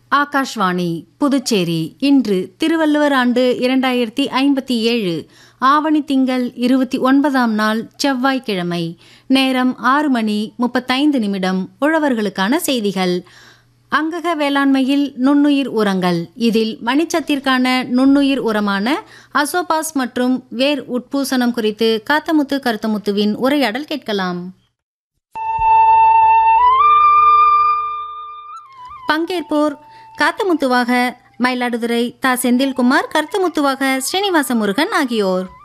ஆகாஷ்வாணி புதுச்சேரி இன்று திருவள்ளுவர் ஆண்டு இரண்டாயிரத்தி ஐம்பத்தி ஏழு ஆவணி திங்கள் இருபத்தி ஒன்பதாம் நாள் செவ்வாய்க்கிழமை நேரம் ஆறு மணி முப்பத்தைந்து நிமிடம் உழவர்களுக்கான செய்திகள் அங்கக வேளாண்மையில் நுண்ணுயிர் உரங்கள் இதில் மணிச்சத்திற்கான நுண்ணுயிர் உரமான அசோபாஸ் மற்றும் வேர் உட்பூசணம் குறித்து காத்தமுத்து கருத்தமுத்துவின் உரையாடல் கேட்கலாம் பங்கேற்போர் காத்தமுத்துவாக மயிலாடுதுறை தா செந்தில்குமார் கருத்தமுத்துவாக ஸ்ரீனிவாச முருகன் ஆகியோர்